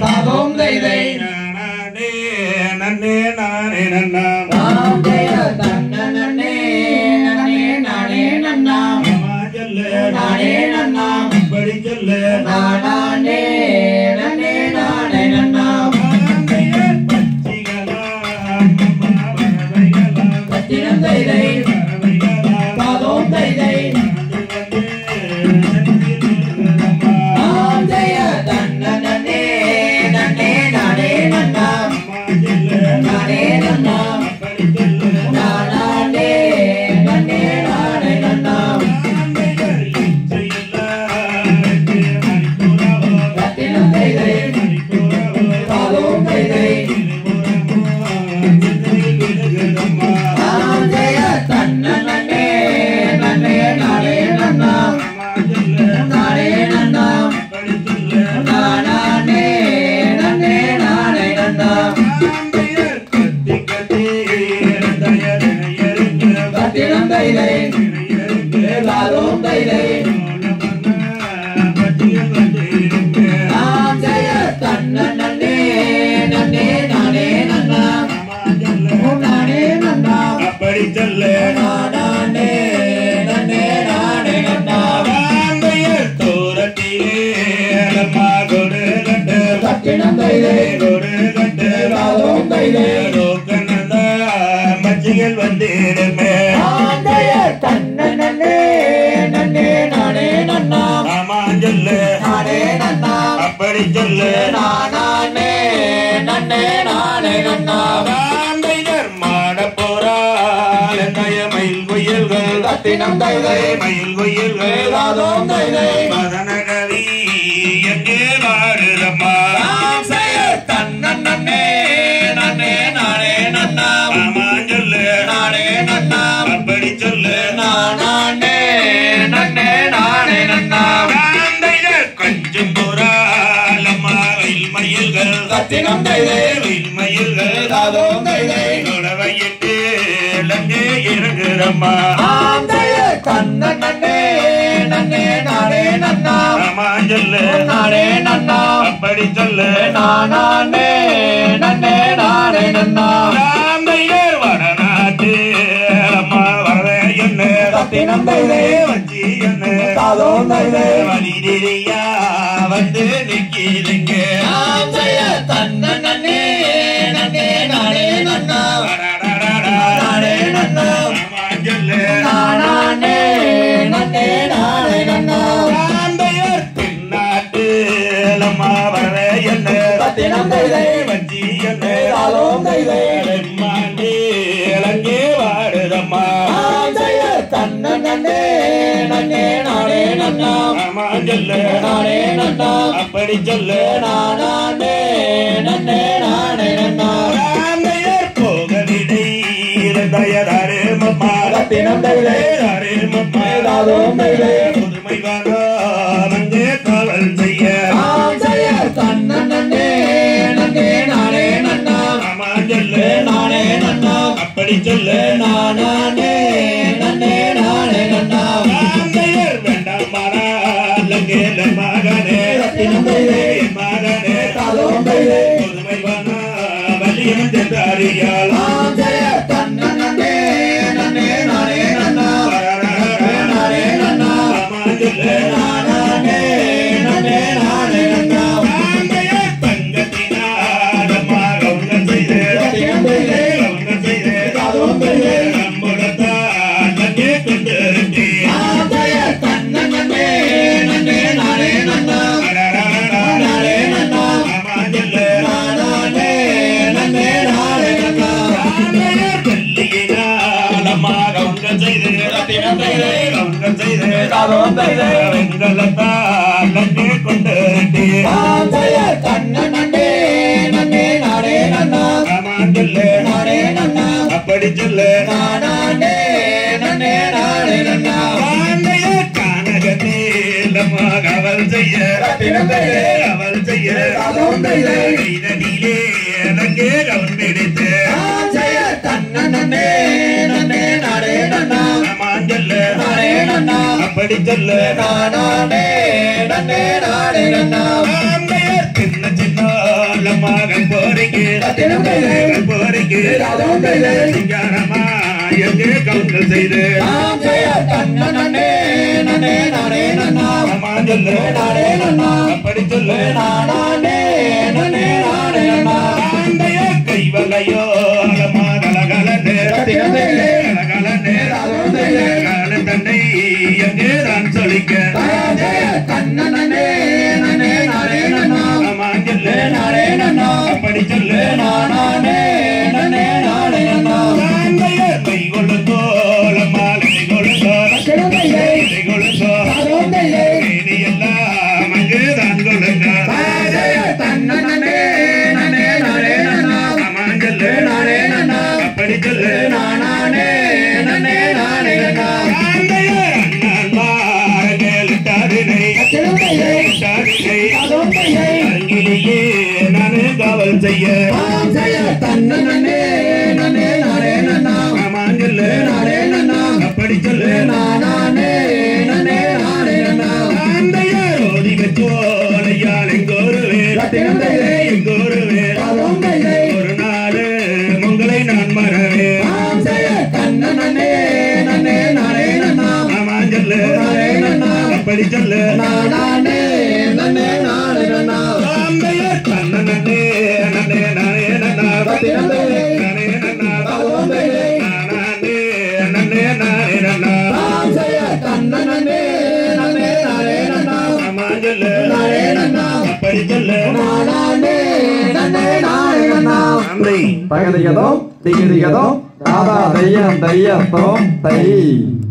தாதோம் தைதை நானே நன்னே நானே நன்னா தாம் ஜெய தன்ன நன்னே நன்னே நானே நன்னா மாமா சொல்ல நானே நன்னா படி சொல்ல நானே நன்னே நானே நன்னா பத்திரம் தைதை தாதோம் தைதை தாம் ஜெய தன்ன நன்னே நன்னே நானே நன்னா நானே நன்னா நானே நன்னே நானே நன்னா பத்திரம் தைதை தாதோம் தைதை தாம் ஜெய தன்ன நன்னே நன்னே நானே நன்னா நானே நன்னா நானே நன்னே நானே நன்னா பத்திரம் தைதை தாதோம் தைதை தாம் ஜெய தன்ன நன்னே நன்னே நானே நன்னா நானே நன்னா அப்படி சொல்ல நானே நன்னே நானே நன்னா ராந்தையர் தோரத்திலே அலமா கொடு கட்டு பத்திரம் தைதை கொடு கட்டு தாதோம் தைதை லோக்கனந்த மச்சிகள் வந்திடுமே தாம் ஜெய தன்ன நன்னே நன்னே நானே நன்னா ஆமா சொல்லு நானே நன்னா அப்படி சொல்லு நானே நன்னே நானே நன்னா ராந்தையர் மாட போறால் மயில் குயில்கள் பத்திரம் தைதை மயில் குயில்கள் தாதோம் தைதை மதனகவி எங்கே வாடுதம்மா தாம் ஜெய தன்ன நன்னே நன்னே நானே நன்னா ஆமா சொல்லு நானே நன்னா அப்படி சொல்லு நானே நன்னே நானே நன்னா ராந்தையர் கொஞ்சம் போறாலம்மா மயில் மயில்கள் பத்திரம் தைதை மயில் மயில்கள் தாதோம் தைதை உடவையிட்டு லங்கே இறங்குறம்மா தாம் ஜெய தன்ன நன்னே நன்னே நானே நன்னா ஆமா சொல்லு நானே நன்னா அப்படி சொல்லு நானே நன்னே நானே நன்னா ராந்தையர் வடநாட்டு அம்மா வரவே என்ன பத்தினம் தைதை வச்சி என்ன தாதோம் தைதை வழி தெரியா வந்து நிக்கிறீங்க தாம் ஜெய தன்ன நன்னே நன்னே நானே நன்னா நானே நன்னா ஆமா சொல்லு நானே நன்னே நானே நன்னா ராந்தையர் பின்னாட்டு அம்மா வரவே என்ன பத்தினம் தைதை வச்சி என்ன தாதோம் தைதை மாண்டி இளங்கே வாடுதம்மா தாம் ஜெய தன்ன நன்னே நன்னே நானே நன்னா ஆமா சொல்லு நானே நன்னா அப்படி சொல்லு நானே நன்னே நானே நன்னா ராந்தையர் போகவிடை தயதாரே மம்மா பத்தினம் தைதை தாரே மம்மா தாதோம் தைதை புதுமை வாங்க வந்து காவல் செய்ய தாம் ஜெய தன்ன நன்னே நன்னே நானே நன்னா ஆமா சொல்லு நானே நன்னா அப்படி சொல்லு நானே நன்னே நானே நன்னா ராந்தையர் வேண்டாம் மாறா லங்கேல மகனே ரத்தினம் தைதை மகனே தாதோம் தைதை புதுமை வாங்க வலியம் சென்றாரியால் தாம் ஜெய தன்ன நன்னே நன்னே நானே நன்னா நானே நன்னா ஆமா சொல்லு நானே நன்னே நானே நன்னா ராந்தையர் தங்கத்தினாடம்மா கவுனம் செய்து ரத்தினம் தைதை கவுனம் செய்து தாதோம் தைதை நம்முடத்தான் நங்கே கொண்டிருந்தே தாம் ஜெய தன்ன நன்னே நன்னே நானே நன்னா நானே நன்னா ஆமா சொல்லு நானே நன்னே நானே நன்னா ராந்தையர் வெள்ளியினாலம்மா கவுனம் செய்து ரத்தினம் தைதை கவுனம் செய்து தாதோம் தைதை வெங்கலத்தான் நங்கே கொண்டிருந்தே தாம் ஜெய தன்ன நன்னே நன்னே நானே நன்னா ஆமா சொல்லு நானே நன்னா அப்படி சொல்லு நானே நன்னே நானே நன்னா ராந்தையர் கானகத்தே லம்மா கவல் செய்ய ரத்தினம் தைதை கவல் செய்ய தாதோம் தைதை கைதடியிலே எனக்கு கவன் பிடித்து தாம் ஜெய தன்ன நன்னே நன்னே நானே நன்னா மாஞ்சல்ல நானே நன்னா அப்படி சொல்லு நானே நன்னே நானே நன்னா ஆந்தையர் சின்ன சின்ன மகன் போரிக்கு ரத்தினம் கையிலே போரிக்கு ராதம் கையிலே சிங்காரமா எங்கே கவுண்டர் செய்து நாம் செய்ய தன்ன நன்னே நன்னே நானே நன்னா அம்மா சொல்லு நானே நன்னா அப்படி சொல்லு நானே நன்னே நானே நன்னா ஆண்டைய கைவலையோ அலமா கலகலன்னு ரத்தினம் கையிலே கலகலன்னு ராதம் கையிலே கால தன்னை எங்கே தான் சொல்லிக்க நாம் செய்ய தன்ன நன்னே நன்னே நானே நன்னா அம்மா சொல்லு நானே நன்னா அப்படி சொல்லு நானே நன்னே நானே நன்னா ஆண்டைய கை கொள்ளுங்கோ அலமா கை கொள்ளுங்கோ ரத்தினம் கையிலே கை கொள்ளுங்கோ ராதம் கையிலே நீ எல்லாம் அங்கே தான் கொள்ளுங்க நாம் செய்ய தன்ன நன்னே நன்னே நானே நன்னா அம்மா சொல்லு நானே நன்னா அப்படி சொல்லு நானே நன்னே நானே நன்னா ஆண்டையர் அண்ணன்மார் கேளுட்டாரினை ரத்தினம் கையிலே டாரினை ராதம் கையிலே அருகிலேயே நானே காவல் செய்ய நாம் செய்ய தன்ன நன்னே நன்னே நானே நன்னா அம்மா சொல்லு நானே நன்னா அப்படி சொல்லு நானே நன்னே நானே நன்னா ஆண்டையர் ஓதி வச்சோலையால் எங்கோருவே ரத்தினம் கையிலே எங்கோருவே ராதம் கையிலே ஒரு நாள் உங்களை நான் மறவே நாம் செய்ய தன்ன நன்னே நன்னே நானே நன்னா அம்மா சொல்லு நானே நன்னா அப்படி சொல்லு நானே நன்னே நானே நன்னா ஆண்டையர் தன்ன நன்னே நன்னே நானே நன்னா ரத்தினம் கையிலே நானே நன்னா ராதம் கையிலே நானே நன்னே நானே நன்னா நாம் செய்ய தன்ன நன்னே நன்னே நானே நன்னா அம்மா சொல்லு நானே நன்னா அப்படி சொல்லு நானே நன்னே நானே நன்னா நன்றி தகதிகதோ திகிதிகதோ தாதா தையம் தையத்தோம் தை